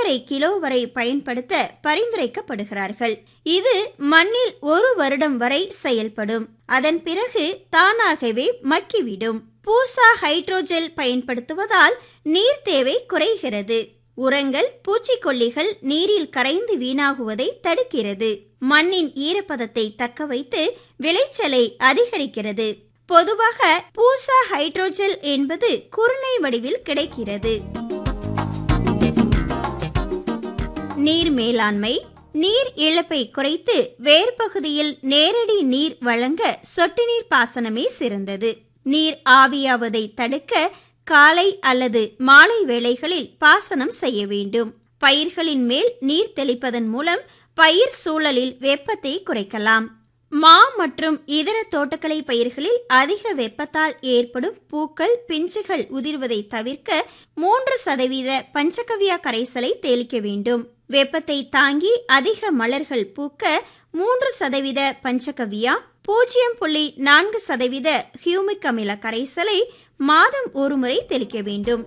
நாலரை கிலோ வரை பயன்படுத்த பரிந்துரைக்கப்படுகிறார்கள் இது மண்ணில் ஒரு வருடம் வரை செயல்படும் அதன் பிறகு தானாகவே மக்கிவிடும் பூசா ஹைட்ரோஜெல் பயன்படுத்துவதால் நீர் தேவை குறைகிறது உரங்கள் பூச்சிக்கொல்லிகள் நீரில் கரைந்து வீணாகுவதை தடுக்கிறது மண்ணின் ஈரப்பதத்தை தக்க வைத்து விளைச்சலை அதிகரிக்கிறது பொதுவாக பூசா ஹைட்ரோஜெல் என்பது குருணை வடிவில் கிடைக்கிறது நீர் மேலாண்மை நீர் இழப்பை குறைத்து வேர் பகுதியில் நேரடி நீர் வழங்க சொட்டு நீர் பாசனமே சிறந்தது நீர் ஆவியாவதை தடுக்க காலை அல்லது மாலை வேளைகளில் பாசனம் செய்ய வேண்டும் பயிர்களின் மேல் நீர் தெளிப்பதன் மூலம் பயிர் சூழலில் வெப்பத்தை குறைக்கலாம் மா மற்றும் இதர தோட்டக்கலை பயிர்களில் அதிக வெப்பத்தால் ஏற்படும் பூக்கள் பிஞ்சுகள் உதிர்வதை தவிர்க்க மூன்று சதவீத பஞ்சகவியா கரைசலை தெளிக்க வேண்டும் வெப்பத்தை தாங்கி அதிக மலர்கள் பூக்க மூன்று சதவீத பஞ்சகவியா பூஜ்ஜியம் புள்ளி நான்கு சதவீத ஹியூமிக் அமில கரைசலை மாதம் ஒருமுறை தெளிக்க வேண்டும்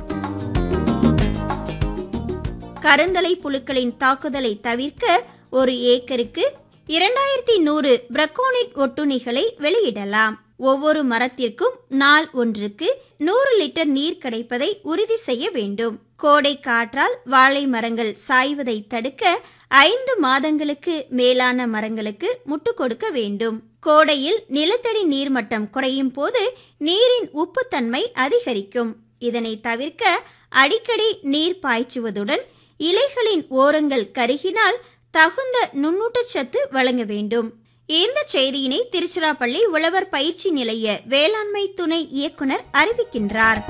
கருந்தலை புழுக்களின் தாக்குதலை தவிர்க்க ஒரு ஏக்கருக்கு இரண்டாயிரத்தி நூறு பிரக்கோனிட் ஒட்டுணிகளை வெளியிடலாம் ஒவ்வொரு மரத்திற்கும் நாள் ஒன்றுக்கு நூறு லிட்டர் நீர் கிடைப்பதை உறுதி செய்ய வேண்டும் கோடை காற்றால் வாழை மரங்கள் சாய்வதை தடுக்க ஐந்து மாதங்களுக்கு மேலான மரங்களுக்கு முட்டு கொடுக்க வேண்டும் கோடையில் நிலத்தடி நீர்மட்டம் குறையும் போது நீரின் உப்புத்தன்மை அதிகரிக்கும் இதனை தவிர்க்க அடிக்கடி நீர் பாய்ச்சுவதுடன் இலைகளின் ஓரங்கள் கருகினால் தகுந்த நுண்ணூட்டச்சத்து வழங்க வேண்டும் இந்த செய்தியினை திருச்சிராப்பள்ளி உழவர் பயிற்சி நிலைய வேளாண்மை துணை இயக்குனர் அறிவிக்கின்றார்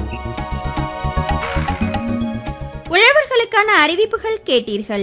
உழவர்களுக்கான அறிவிப்புகள் கேட்டீர்கள்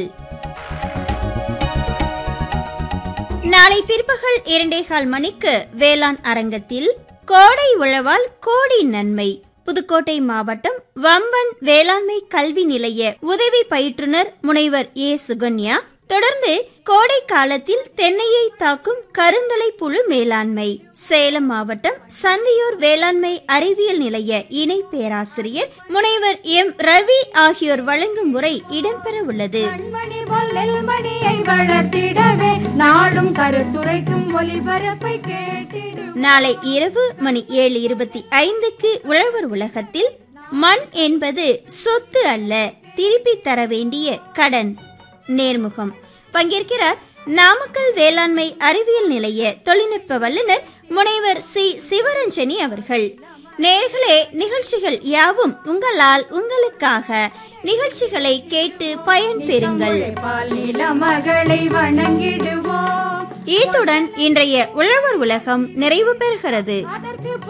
நாளை பிற்பகல் இரண்டேகால் மணிக்கு வேளாண் அரங்கத்தில் கோடை உழவால் கோடி நன்மை புதுக்கோட்டை மாவட்டம் வம்பன் வேளாண்மை கல்வி நிலைய உதவி பயிற்றுனர் முனைவர் ஏ சுகன்யா தொடர்ந்து கோடை காலத்தில் தென்னையை தாக்கும் கருந்தலை புழு மேலாண்மை சேலம் மாவட்டம் சந்தியூர் வேளாண்மை அறிவியல் நிலைய இணை பேராசிரியர் முனைவர் எம் ரவி ஆகியோர் வழங்கும் முறை இடம்பெற உள்ளது கண்மணி பொல்லில் மணியை வளர்த்திடவே நாடும் கருத்துரைக்கும் ஒளிபரப்பை கேட்டிடு நாளை இரவு மணி ஏழு இருபத்தி ஐந்துக்கு உழவர் உலகத்தில் மண் என்பது சொத்து அல்ல திருப்பி தர வேண்டிய கடன் நேர்முகம் பங்கேற்கிறார் நாமக்கல் வேளாண்மை அறிவியல் நிலைய தொழில்நுட்ப வல்லுநர் முனைவர் சி சிவரஞ்சனி அவர்கள் நேர்களே நிகழ்ச்சிகள் யாவும் உங்களால் உங்களுக்காக நிகழ்ச்சிகளை கேட்டு பயன்பெறுங்கள் பாலில மகளை வணங்கிடுவோம் இத்துடன் இன்றைய உழவர் உலகம் நிறைவு பெறுகிறது அதற்கு